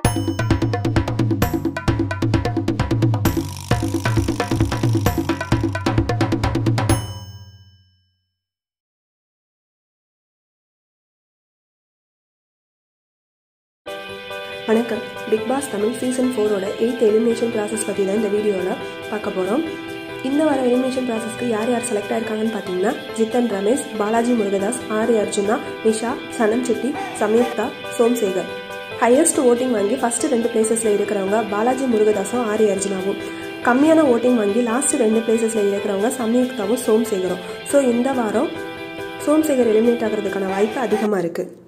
வணக்கம் Bigg Boss Tamil season ஃபோரோட eight elimination process பற்றி தான் இந்த வீடியோவில் பார்க்க போகிறோம் இந்த வர எலிமினேஷன் ப்ராசஸ்க்கு யார் யார் செலக்ட் ஆயிருக்காங்கன்னு பார்த்தீங்கன்னா ஜித்தன் ரமேஷ் பாலாஜி முருகதாஸ் ஆர் அர்ஜுனா நிஷா சனம் செட்டி சம்யுக்தா சோம்சேகர் ஹையஸ்ட் ஓட்டிங் வாங்கி ஃபர்ஸ்ட் ரெண்டு பிளேசஸில் இருக்கிறவங்க பாலாஜி முருகதாஸும் ஆர் அர்ஜுனாவும் கம்மியான ஓட்டிங் வாங்கி லாஸ்ட் ரெண்டு பிளேசஸில் இருக்கிறவங்க சம்யுக்தாவும் சோம்சேகரும் ஸோ இந்த வாரம் சோம்சேகர் எலிமினேட் ஆகிறதுக்கான வாய்ப்பு அதிகமாக இருக்குது